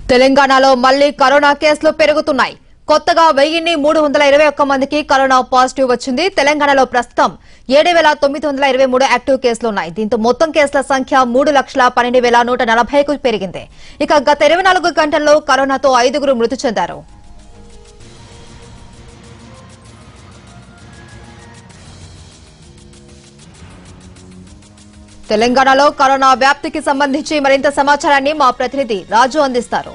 తెలంగాణలో మళ్లీ కరోనా కేసులు పెరుగుతున్నాయి కొత్తగా వెయ్యిన్ని మూడు వందల ఇరవై ఒక్క మందికి కరోనా పాజిటివ్ వచ్చింది తెలంగాణలో ప్రస్తుతం ఏడు వేల తొమ్మిది వందల ఇరవై మూడు యాక్టివ్ కేసులున్నాయి దీంతో మొత్తం కేసుల సంఖ్య మూడు లక్షల పన్నెండు వేల నూట నలభైకు పెరిగింది ఇక గత ఇరవై నాలుగు గంటల్లో కరోనాతో ఐదుగురు మృతి చెందారు తెలంగాణలో కరోనా వ్యాప్తికి సంబంధించి మరింత సమాచారాన్ని మా ప్రతినిధి రాజు అందిస్తారు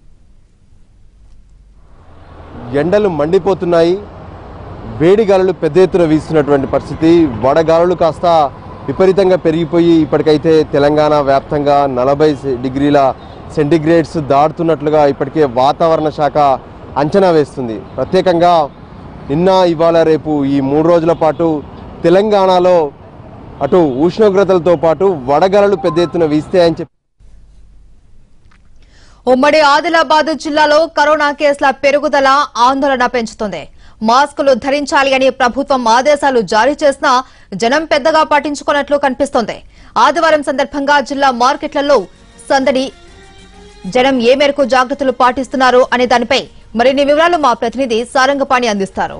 ఎండలు మండిపోతున్నాయి వేడి గాలులు పెద్ద ఎత్తున వీస్తున్నటువంటి పరిస్థితి వడగాలులు కాస్త విపరీతంగా పెరిగిపోయి ఇప్పటికైతే తెలంగాణ వ్యాప్తంగా నలభై డిగ్రీల సెంటిగ్రేడ్స్ దాటుతున్నట్లుగా ఇప్పటికే వాతావరణ శాఖ అంచనా వేస్తుంది ప్రత్యేకంగా నిన్న ఇవాళ రేపు ఈ మూడు రోజుల పాటు తెలంగాణలో అటు ఉష్ణోగ్రతలతో పాటు వడగాలులు పెద్ద ఎత్తున వీస్తాయని చెప్పి ఉమ్మడి ఆదిలాబాద్ జిల్లాలో కరోనా కేసుల పెరుగుదల ఆందోళన పెంచుతోంది మాస్కులు ధరించాలి అని ప్రభుత్వం ఆదేశాలు జారీ చేసినా జనం పెద్దగా పట్టించుకున్నట్లు కనిపిస్తోంది ఆదివారం సందర్భంగా జిల్లా మార్కెట్లలో సందడి జనం ఏ మేరకు జాగ్రత్తలు పాటిస్తున్నారు అనే దానిపై మరిన్ని వివరాలు మా ప్రతినిధి సారంగపాణి అందిస్తారు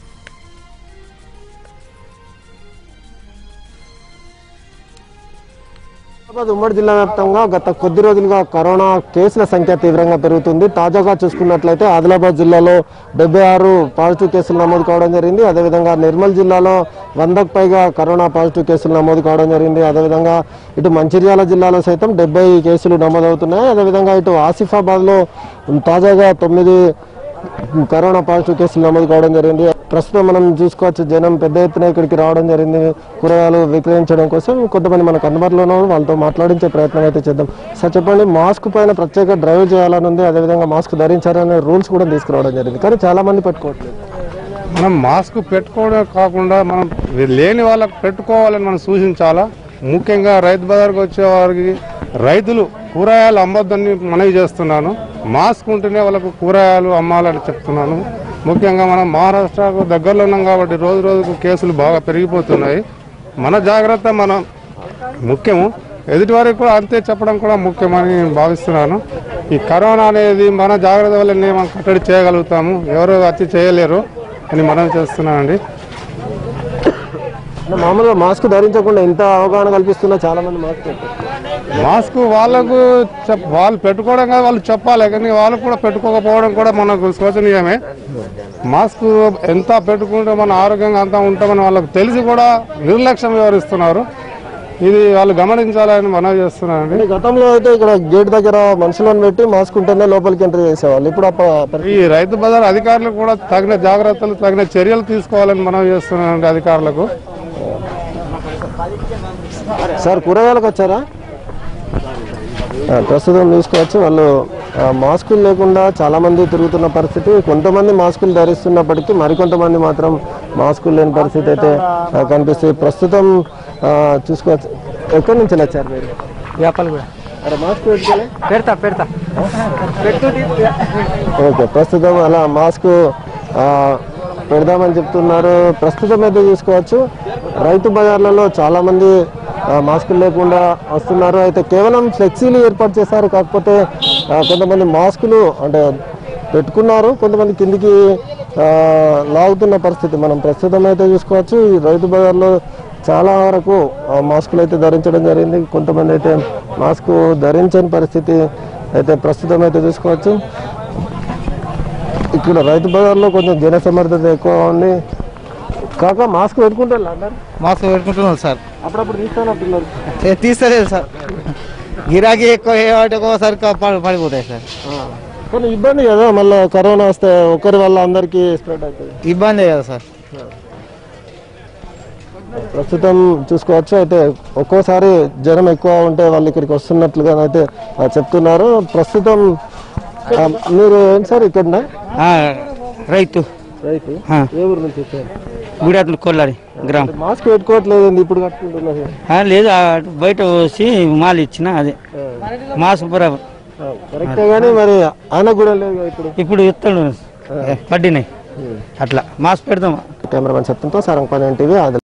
హైదరాబాద్ ఉమ్మడి జిల్లా వ్యాప్తంగా గత కొద్ది రోజులుగా కరోనా కేసుల సంఖ్య తీవ్రంగా పెరుగుతుంది తాజాగా చూసుకున్నట్లయితే ఆదిలాబాద్ జిల్లాలో డెబ్బై ఆరు పాజిటివ్ కేసులు నమోదు కావడం జరిగింది అదేవిధంగా నిర్మల్ జిల్లాలో వందకు పైగా కరోనా పాజిటివ్ కేసులు నమోదు కావడం జరిగింది అదేవిధంగా ఇటు మంచిర్యాల జిల్లాలో సైతం డెబ్బై కేసులు నమోదవుతున్నాయి అదేవిధంగా ఇటు ఆసిఫాబాద్లో తాజాగా తొమ్మిది కరోనా పాజిటివ్ కేసులు నమోదు కావడం జరిగింది ప్రస్తుతం మనం చూసుకోవచ్చు జనం పెద్ద ఎత్తున ఇక్కడికి రావడం జరిగింది కూరగాయలు విక్రయించడం కోసం కొంతమంది మనకు అందుబాటులో ఉన్నారు వాళ్ళతో మాట్లాడించే ప్రయత్నం అయితే చేద్దాం సార్ చెప్పండి మాస్క్ పైన ప్రత్యేక డ్రైవ్ చేయాలని ఉంది అదేవిధంగా మాస్క్ ధరించాలనే రూల్స్ కూడా తీసుకురావడం జరిగింది కానీ చాలా మంది పెట్టుకోవట్లేదు మనం మాస్క్ పెట్టుకోవడం కాకుండా మనం లేని వాళ్ళకి పెట్టుకోవాలని మనం సూచించాలా ముఖ్యంగా రైతు బజార్కి వచ్చే వారికి రైతులు కూరగాయలు అమ్మొద్దని మనవి చేస్తున్నాను మాస్క్ ఉంటేనే వాళ్ళకు కూరగాయలు అమ్మాలని చెప్తున్నాను ముఖ్యంగా మనం మహారాష్ట్రకు దగ్గరలో ఉన్నాం కాబట్టి రోజు రోజుకు కేసులు బాగా పెరిగిపోతున్నాయి మన జాగ్రత్త మనం ముఖ్యము ఎదుటి వారికి కూడా అంతే చెప్పడం కూడా ముఖ్యమని నేను భావిస్తున్నాను ఈ కరోనా అనేది మన జాగ్రత్త వల్లనే మనం కట్టడి చేయగలుగుతాము ఎవరు వచ్చి చేయలేరు అని మనం చేస్తున్నానండి అంటే మామూలుగా మాస్క్ ధరించకుండా ఇంత అవగాహన కల్పిస్తున్నా చాలా మంది మాస్క్ పెట్టుకోరు. మాస్క్ వాళ్ళకు చెప్ వాళ్ళు పెట్టుకోవడం కాదు వాళ్ళు చెప్పాలి కానీ వాళ్ళు కూడా పెట్టుకోకపోవడం కూడా మనకు శోచనీయమే మాస్క్ ఎంత పెట్టుకుంటే మన ఆరోగ్యంగా అంతా ఉంటామని వాళ్ళకు తెలిసి కూడా నిర్లక్ష్యం వ్యవహరిస్తున్నారు ఇది వాళ్ళు గమనించాలని మనవి చేస్తున్నానండి అంటే గతంలో అయితే ఇక్కడ గేట్ దగ్గర మనుషులను పెట్టి మాస్క్ ఉంటేనే లోపలికి ఎంట్రీ చేసేవాళ్ళు ఇప్పుడు ఆ ప- పరి- ఈ రైతు బజార్ అధికారులు కూడా తగిన జాగ్రత్తలు తగిన చర్యలు తీసుకోవాలని మనం చేస్తున్నానండి అధికారులకు సార్ కూరగాయలకు వచ్చారా ఆ, ప్రస్తుతం చూసుకోవచ్చు వాళ్ళు ఆ, మాస్కులు లేకుండా చాలా మంది తిరుగుతున్న పరిస్థితి కొంతమంది మాస్కులు ధరిస్తున్నప్పటికీ మరికొంతమంది మాత్రం మాస్కులు లేని పరిస్థితి అయితే ఆ, కనిపిస్తుంది ప్రస్తుతం ఆ, చూసుకోవచ్చు ఎక్కడి నుంచి వచ్చారు మీరు వ్యాపారం కూడా అరే మాస్క్ పెట్టుకోలే పెడతా పెడతా ఓకే ప్రస్తుతం అలా మాస్క్ ఆ, పెడదామని చెప్తున్నారు ప్రస్తుతం అయితే చూసుకోవచ్చు రైతు బజార్లలో చాలా మంది ఆ, మాస్కులు లేకుండా వస్తున్నారు అయితే కేవలం ఫ్లెక్సీలు ఏర్పాటు చేశారు కాకపోతే ఆ, కొంతమంది మాస్కులు అంటే పెట్టుకున్నారు కొంతమంది కిందికి ఆ, లాగుతున్న పరిస్థితి మనం ప్రస్తుతం అయితే చూసుకోవచ్చు ఈ రైతు బజార్లో చాలా వరకు ఆ, మాస్కులు అయితే ధరించడం జరిగింది కొంతమంది అయితే మాస్క్ ధరించని పరిస్థితి అయితే ప్రస్తుతం అయితే చూసుకోవచ్చు ఇక్కడ రైతు బజార్లో కొంచెం జన సమర్థత ఎక్కువ ఉంది కాక మాస్క్ పెట్టుకుంటారు అందరు మాస్క్ పెట్టుకుంటున్నాం సార్ అప్పుడప్పుడు తీస్తానంటున్నారు ఏ- తీస్తలేదు సార్ గిరాకీ ఎక్కువ ఏ వాటి ఒక్కోసారి క- పడి- పడిపోతాయి సార్ కొన్ని ఇబ్బంది కదా మళ్ళీ కరోనా వస్తే ఒకరి వల్ల అందరికీ స్ప్రెడ్ అవుతుంది ఇబ్బంది కదా సార్ ప్రస్తుతం చూసుకోవచ్చు అయితే ఒక్కోసారి జ్వరం ఎక్కువ ఉంటే వాళ్ళు ఇక్కడికి వస్తున్నట్లుగా అయితే ఆ, చెప్తున్నారు ప్రస్తుతం ఆ, మీరు ఏం సార్ ఇక్కడ ఆ, రైతు రైతు ఆ. ఏ ఊరు నుంచి వచ్చారు గుడాతులు కొల్లాడి గ్రామం మాస్క్ పెట్టుకోవట్లేదు ఇప్పుడు కట్టుకుంటున్నారు ఆ, లేదు ఆ, బయట వచ్చి మాల్ ఇచ్చిన అదే మాస్క్ బరాబర్ కరెక్టే కానీ మరి ఆయన కూడా లేదు కదా ఇప్పుడు ఇప్పుడు ఇస్తాడు పడినాయి అట్లా మాస్క్ పెడదాం కెమెరామెన్ సత్యంతో సారంగ్ పని టీవీ